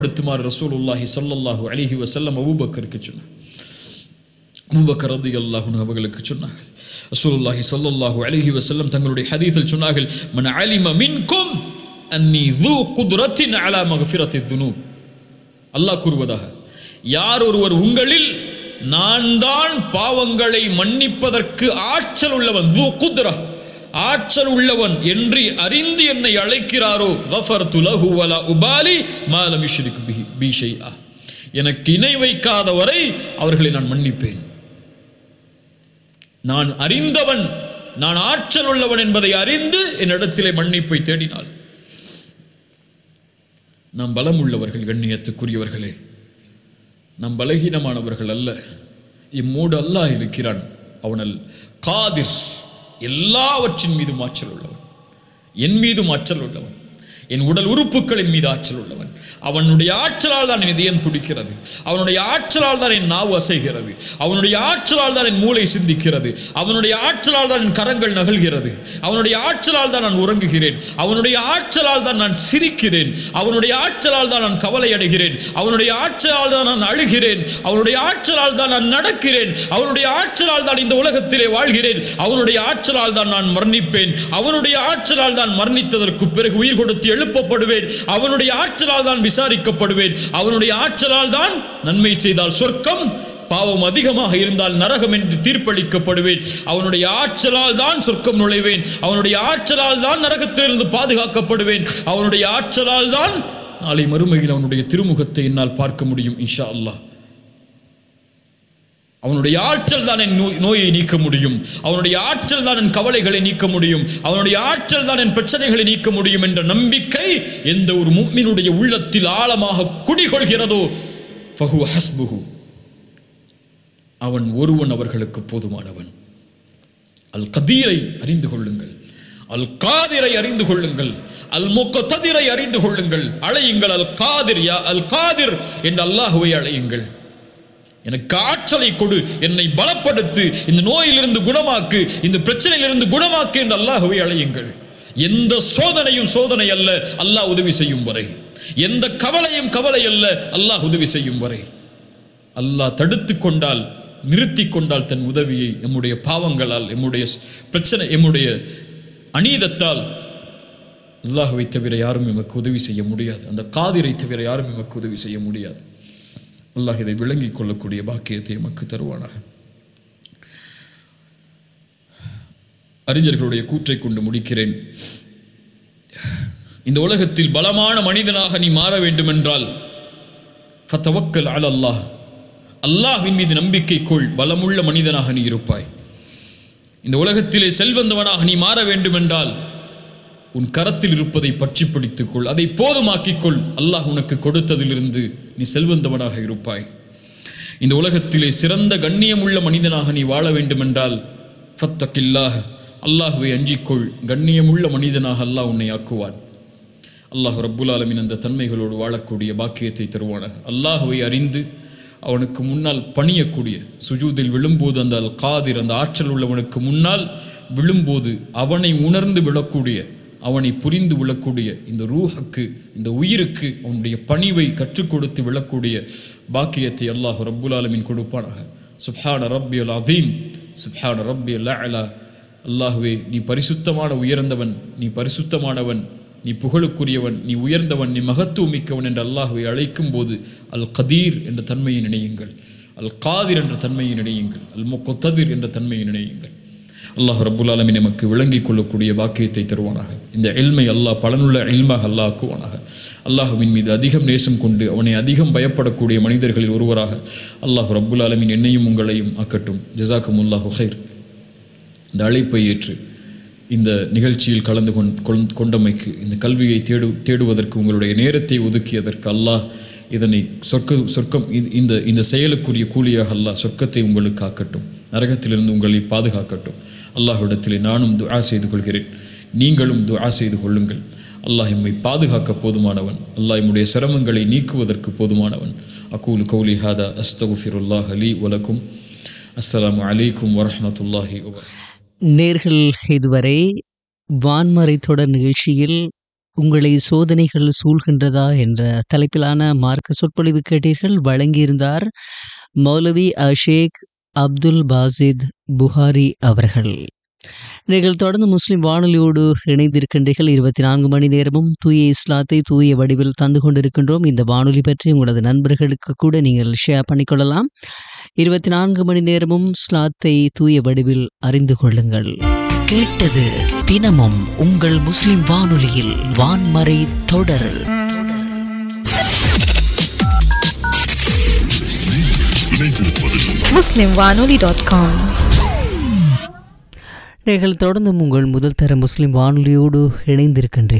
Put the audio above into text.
படுத்துமாறு ரசூலுல்லாஹி ஸல்லல்லாஹு அலைஹி வஸல்லம் அபூபக்கருக்கு சொன்னார் அபூபக்கர் ரலியல்லாஹு அன்ஹு அவர்களுக்கு சொன்னார்கள் ரசூலுல்லாஹி ஸல்லல்லாஹு அலைஹி வஸல்லம் தங்களுடைய ஹதீஸில் சொன்னார்கள் மன் அலிம மின்கும் அன்னி ذو قدرة على مغفرة الذنوب அல்லாஹ் கூறுவதாக யார் ஒருவர் உங்களில் நான் தான் பாவங்களை மன்னிப்பதற்கு ஆற்றல் உள்ளவன் து குத்ரா ஆற்றல் உள்ளவன் என்று அறிந்து என்னை அழைக்கிறாரோ கஃபர்து லஹு வலா உபாலி மா லம் யுஷ்ரிக் பிஹி பி ஷைஆ எனக்கு இணை வைக்காதவரை அவர்களை நான் மன்னிப்பேன் நான் அறிந்தவன் நான் ஆற்றல் உள்ளவன் என்பதை அறிந்து என்னிடத்திலே மன்னிப்பை தேடினாள் நாம் பலம் உள்ளவர்கள் கண்ணியத்துக்குரியவர்களே நாம் பலகீனமானவர்கள் அல்ல இம்மூடு அல்லாஹ் இருக்கிறான் அவனல் காதிர் எல்லாவற்றின் மீதும் ஆற்றல் உள்ளவன் என் மீதும் ஆற்றல் உள்ளவன் என் உடல் உறுப்புகளின் மீது ஆற்றல் உள்ளவன் அவனுடைய ஆற்றலால் தான் என் இதயம் துடிக்கிறது அவனுடைய ஆற்றலால் தான் என் நாவு அசைகிறது அவனுடைய ஆற்றலால் தான் என் மூளை சிந்திக்கிறது அவனுடைய ஆற்றலால் தான் என் கரங்கள் நகல்கிறது அவனுடைய ஆற்றலால் தான் நான் உறங்குகிறேன் அவனுடைய ஆற்றலால் தான் நான் சிரிக்கிறேன் அவனுடைய ஆற்றலால் தான் நான் கவலை அடைகிறேன் அவனுடைய ஆற்றலால் தான் நான் அழுகிறேன் அவனுடைய ஆற்றலால் தான் நான் நடக்கிறேன் அவனுடைய ஆற்றலால் தான் இந்த உலகத்திலே வாழ்கிறேன் அவனுடைய ஆற்றலால் தான் நான் மரணிப்பேன் அவனுடைய ஆற்றலால் தான் மரணித்ததற்கு பிறகு உயிர் கொடுத்து எழுப்பப்படுவேன் அவனுடைய ஆற்றலால் தான் விசாரிக்கப்படுவேன் அவனுடைய ஆற்றலால் தான் நன்மை செய்தால் சொர்க்கம் பாவம் அதிகமாக இருந்தால் நரகம் என்று தீர்ப்பளிக்கப்படுவேன் அவனுடைய ஆற்றலால் தான் சொர்க்கம் நுழைவேன் அவனுடைய ஆற்றலால் தான் நரகத்திலிருந்து பாதுகாக்கப்படுவேன் அவனுடைய ஆற்றலால் தான் நாளை மறுமையில் அவனுடைய திருமுகத்தை என்னால் பார்க்க முடியும் இன்ஷா அல்லாஹ் அவனுடைய ஆற்றல் தான் என் நோய் நோயை நீக்க முடியும் அவனுடைய ஆற்றல் தான் என் கவலைகளை நீக்க முடியும் அவனுடைய ஆற்றல் தான் என் பிரச்சனைகளை நீக்க முடியும் என்ற நம்பிக்கை எந்த ஒரு மும்மினுடைய உள்ளத்தில் ஆழமாக குடிகொள்கிறதோ ஃபஹு ஹஸ்புஹு அவன் ஒருவன் அவர்களுக்கு போதுமானவன் அல் கதீரை அறிந்து கொள்ளுங்கள் அல் காதிரை அறிந்து கொள்ளுங்கள் அல் முக்கதிரை அறிந்து கொள்ளுங்கள் அழையுங்கள் அல் காதிர் யா அல் காதிர் என்று அல்லாஹுவை அழையுங்கள் எனக்கு ஆற்றலை கொடு என்னை பலப்படுத்து இந்த நோயிலிருந்து குணமாக்கு இந்த பிரச்சனையிலிருந்து குணமாக்கு என்று அல்லாஹுவை அழையுங்கள் எந்த சோதனையும் சோதனை அல்ல அல்லாஹ் உதவி செய்யும் வரை எந்த கவலையும் கவலை அல்ல அல்லாஹ் உதவி செய்யும் வரை அல்லாஹ் தடுத்து கொண்டால் நிறுத்தி கொண்டால் தன் உதவியை எம்முடைய பாவங்களால் எம்முடைய பிரச்சனை எம்முடைய அநீதத்தால் அல்லாஹுவை தவிர யாரும் எமக்கு உதவி செய்ய முடியாது அந்த காதிரை தவிர யாரும் எமக்கு உதவி செய்ய முடியாது அல்லாஹ் இதை விளங்கிக் கொள்ளக்கூடிய பாக்கியத்தை எமக்கு தருவானாக அறிஞர்களுடைய கூற்றை கொண்டு முடிக்கிறேன் இந்த உலகத்தில் பலமான மனிதனாக நீ மாற வேண்டுமென்றால் ஃபத்தவக்கல் அல அல்லாஹ் அல்லாஹ்வின் மீது நம்பிக்கை கொள் பலமுள்ள மனிதனாக நீ இருப்பாய் இந்த உலகத்திலே செல்வந்தவனாக நீ மாற வேண்டுமென்றால் உன் கரத்தில் இருப்பதை பற்றி பிடித்துக்கொள் அதை போதுமாக்கிக்கொள் அல்லாஹ் உனக்கு கொடுத்ததிலிருந்து நீ செல்வந்தவனாக இருப்பாய் இந்த உலகத்திலே சிறந்த கண்ணியமுள்ள மனிதனாக நீ வாழ வேண்டுமென்றால் ஃபத்தக்கில்லாஹ் அல்லாஹுவை அஞ்சிக்கொள் கண்ணியமுள்ள மனிதனாக அல்லாஹ் உன்னை ஆக்குவான் அல்லாஹ் ரப்புல் ஆலமின் அந்த தன்மைகளோடு வாழக்கூடிய பாக்கியத்தை தருவானாக அல்லாஹுவை அறிந்து அவனுக்கு முன்னால் பணியக்கூடிய சுஜூதில் விழும்போது அந்த அல் காதிர் அந்த ஆற்றல் உள்ளவனுக்கு முன்னால் விழும்போது அவனை உணர்ந்து விழக்கூடிய அவனை புரிந்து விழக்கூடிய இந்த ரூஹுக்கு இந்த உயிருக்கு அவனுடைய பணிவை கற்றுக் கொடுத்து விழக்கூடிய பாக்கியத்தை அல்லாஹ் ரப்புல் ஆலமின் கொடுப்பானாக சுப்ஹான ரப்பி அல் அதீம் சுப்ஹான ரப்பி அல் அலா அல்லாஹுவே நீ பரிசுத்தமான உயர்ந்தவன் நீ பரிசுத்தமானவன் நீ புகழுக்குரியவன் நீ உயர்ந்தவன் நீ மகத்துவமிக்கவன் என்று அல்லாஹுவை அழைக்கும் போது அல் கதீர் என்ற தன்மையை நினையுங்கள் அல் காதிர் என்ற தன்மையை நினையுங்கள் அல் முக்கொத்ததிர் என்ற தன்மையை நினையுங்கள் அல்லாஹ் ரப்புல் ஆலமின் நமக்கு விளங்கிக் கொள்ளக்கூடிய பாக்கியத்தை தருவானாக இந்த எல்மை அல்லாஹ் பலனுள்ள எல்மாக அல்லாஹ் ஆக்குவானாக அல்லாஹுவின் மீது அதிகம் நேசம் கொண்டு அவனை அதிகம் பயப்படக்கூடிய மனிதர்களில் ஒருவராக அல்லாஹ் ரப்புல் ஆலமின் என்னையும் உங்களையும் ஆக்கட்டும் ஜசாக்கும் அல்லாஹு ஹைர் இந்த அழைப்பை ஏற்று இந்த நிகழ்ச்சியில் கலந்து கொண் கொண்டமைக்கு இந்த கல்வியை தேடு தேடுவதற்கு உங்களுடைய நேரத்தை ஒதுக்கியதற்கு அல்லாஹ் இதனை சொர்க்க சொர்க்கம் இந்த இந்த செயலுக்குரிய கூலியாக அல்லாஹ் சொர்க்கத்தை உங்களுக்கு ஆக்கட்டும் நரகத்திலிருந்து உங்களை பாதுகாக்கட்டும் அல்லாஹ்விடத்திலே நானும் துஆ செய்து கொள்கிறேன் நீங்களும் துஆ செய்து கொள்ளுங்கள் அல்லாஹ் எம்மை பாதுகாக்க போதுமானவன் அல்லாஹ் எம்முடைய சிரமங்களை நீக்குவதற்கு போதுமானவன் அகூல் கௌலி ஹாதா அஸ்தகுஃபிருல்லாஹ் அலி வலக்கும் அஸ்ஸலாமு அலைக்கும் வரஹமத்துல்லாஹி வபரகாத்துஹு நேர்கள் இதுவரை வான்மறை தொடர் நிகழ்ச்சியில் உங்களை சோதனைகள் சூழ்கின்றதா என்ற தலைப்பிலான மார்க்க சொற்பொழிவு கேட்டீர்கள் வழங்கியிருந்தார் மௌலவி அஷேக் அப்துல் பாசித் புகாரி அவர்கள் நீங்கள் தொடர்ந்து முஸ்லிம் வானொலியோடு இணைந்திருக்கின்றீர்கள் இருபத்தி நான்கு மணி நேரமும் தூய இஸ்லாத்தை தூய வடிவில் தந்து கொண்டிருக்கின்றோம் இந்த வானொலி பற்றி உங்களது நண்பர்களுக்கு கூட நீங்கள் ஷேர் பண்ணிக்கொள்ளலாம் இருபத்தி நான்கு மணி நேரமும் இஸ்லாத்தை தூய வடிவில் அறிந்து கொள்ளுங்கள் கேட்டது தினமும் உங்கள் முஸ்லிம் வானொலியில் வான்மறை தொடர் muslimwanoli.com நீங்கள் தொடர்ந்து உங்கள் முதல் தர முஸ்லிம் வானொலியோடு இணைந்திருக்கின்றீர்கள்